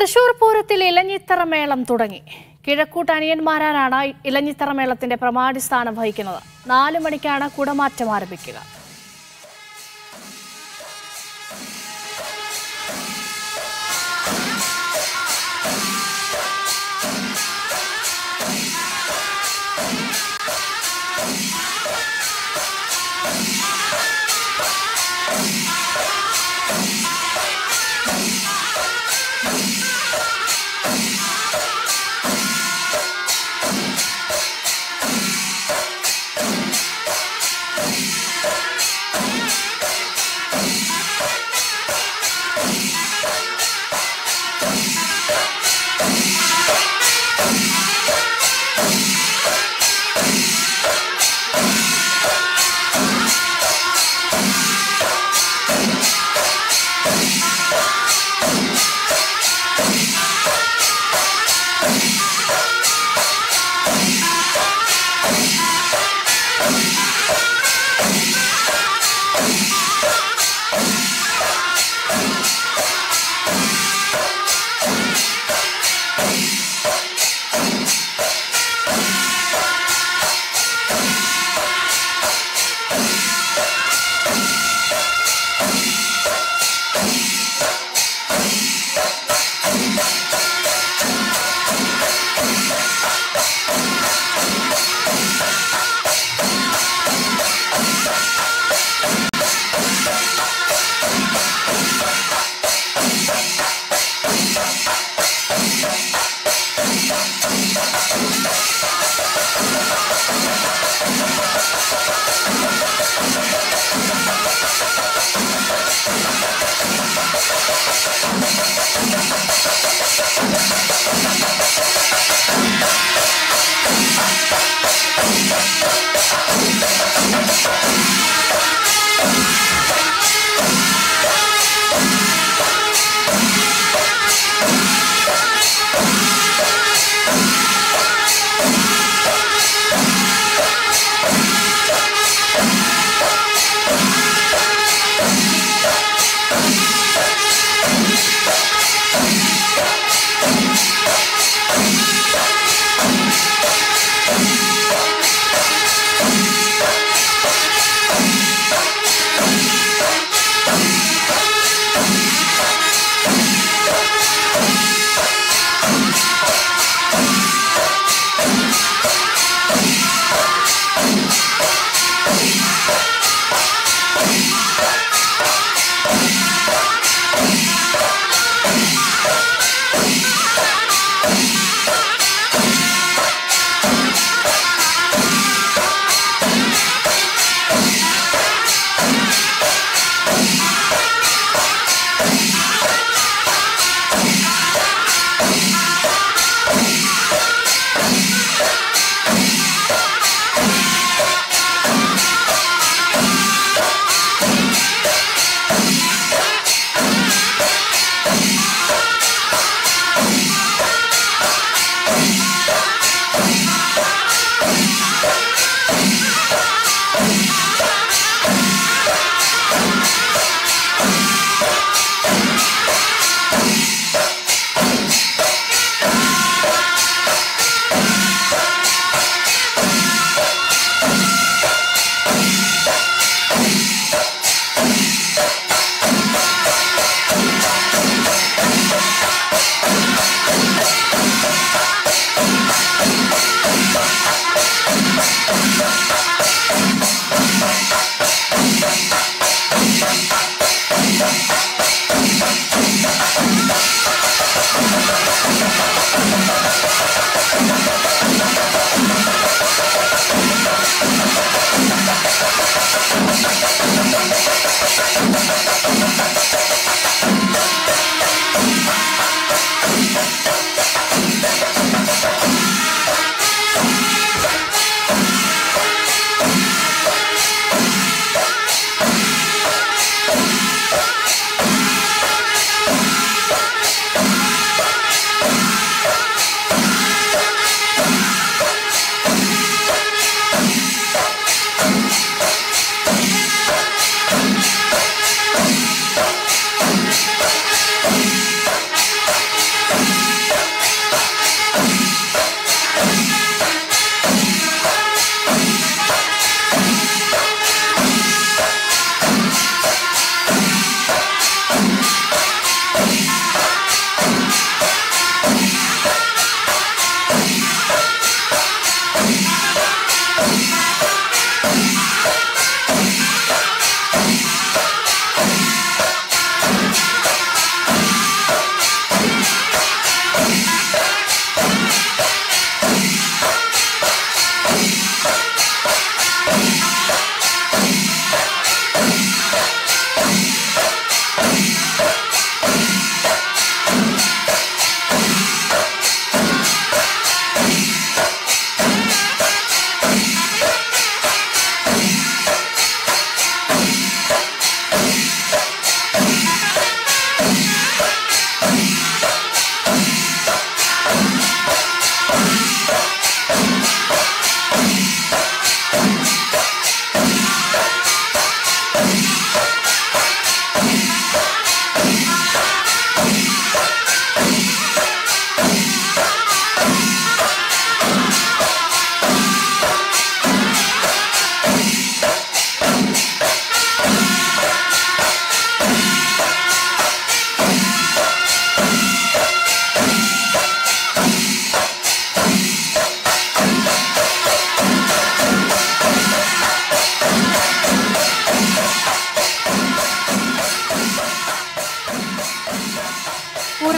തൃശൂർ പൂരത്തിൽ ഇലഞ്ഞിത്തറ മേളം തുടങ്ങി കിഴക്കൂട്ട് അനിയന്മാരാണ് ഇലഞ്ഞിത്തറ മേളത്തിന്റെ പ്രമാണി സ്ഥാനം വഹിക്കുന്നത് നാലു മണിക്കാണ് കുടമാറ്റം ആരംഭിക്കുക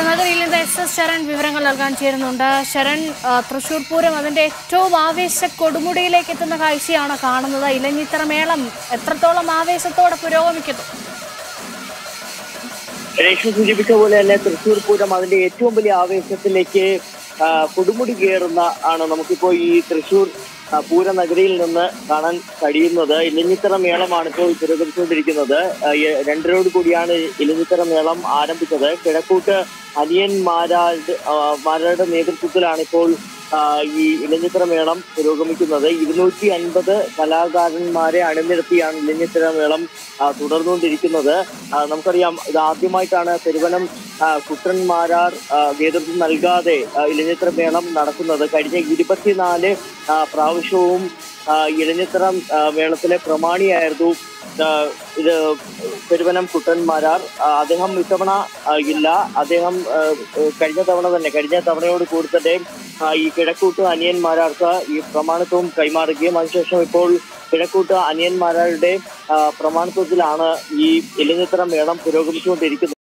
പൂരനഗരിയിൽ നിന്ന് എസ് എസ് ശരൺ വിവരങ്ങൾ നൽകാൻ ചേരുന്നുണ്ട് ശരൺ ആ, തൃശൂർ പൂരം അതിന്റെ ഏറ്റവും ആവേശ കൊടുമുടിയിലേക്ക് എത്തുന്ന കാഴ്ചയാണ് കാണുന്നത് ഇലഞ്ഞിത്തറ മേളം എത്രത്തോളം ആവേശത്തോടെ പുരോഗമിക്കുന്നു രേഷ്മ സൂചിപ്പിച്ച പോലെ തന്നെ തൃശ്ശൂർ പൂരം അതിന്റെ ഏറ്റവും വലിയ ആവേശത്തിലേക്ക് ആ, കൊടുമുടി കയറുന്ന ആണ് നമുക്കിപ്പോ ഈ തൃശ്ശൂർ ആ, പൂരനഗരിയിൽ നിന്ന് കാണാൻ കഴിയുന്നത് ഇലഞ്ഞിത്തറ മേളമാണ് ഇപ്പോൾ പുരോഗമിച്ചുകൊണ്ടിരിക്കുന്നത് ആ, ഈ രണ്ടരോട് കൂടിയാണ് ഇലഞ്ഞിത്തറ മേളം ആരംഭിച്ചത് കിഴക്കൂട്ട് അനിയന്മാരുടെ ആ, മാരുടെ നേതൃത്വത്തിലാണ് ഇപ്പോൾ ആ, ഈ ഇലഞ്ഞിത്തറ മേളം പുരോഗമിക്കുന്നത് ഇരുന്നൂറ്റി അൻപത് കലാകാരന്മാരെ അണിനിരത്തിയാണ് ഇലഞ്ഞിത്തറ മേളം ആ, തുടർന്നുകൊണ്ടിരിക്കുന്നത് ആ, നമുക്കറിയാം ഇത് ആദ്യമായിട്ടാണ് പെരുവനം ആ, കുട്ടന്മാരാർ ആ, നേതൃത്വം നൽകാതെ ആ, ഇലഞ്ഞിത്തറ മേളം നടക്കുന്നത് കഴിഞ്ഞ ഇരുപത്തിനാല് ആ, പ്രാവശ്യവും ആ, ഇലഞ്ഞിത്തറ ആ, മേളത്തിലെ പ്രമാണിയായിരുന്നു ആ, ഇത് പെരുവനം കുട്ടന്മാരാർ ആ, അദ്ദേഹം ഇത്തവണ ആ, ഇല്ല അദ്ദേഹം ആ, കഴിഞ്ഞ തവണ തന്നെ കഴിഞ്ഞ തവണയോട് കൂടി തന്നെ ആ, ഈ കിഴക്കൂട്ട് അനിയന്മാരാർക്ക് ഈ പ്രമാണിത്വം കൈമാറുകയും അതിനുശേഷം ഇപ്പോൾ കിഴക്കൂട്ട് അനിയന്മാരുടെ ആ, പ്രമാണിത്വത്തിലാണ് ഈ ഇലഞ്ഞിത്തറ മേളം പുരോഗമിച്ചുകൊണ്ടിരിക്കുന്നത്